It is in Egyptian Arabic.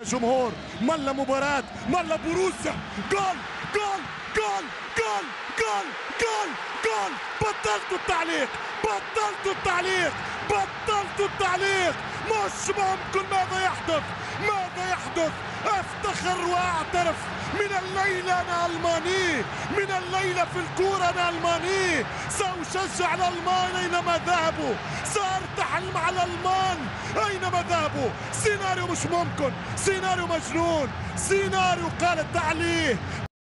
جمهور ملا مباراة ملا بروسيا جول جول جول جول جول جول جول بطلت التعليق بطلت التعليق بطلت التعليق مش ممكن ماذا يحدث ماذا يحدث افتخر واعترف من الليلة أنا ألماني من الليلة في الكورة أنا ألماني سأشجع الألمان أينما ذهبوا سأرتحل مع الألمان أينما ذهبوا سيناريو مش ممكن سيناريو مجنون سيناريو قال التعليق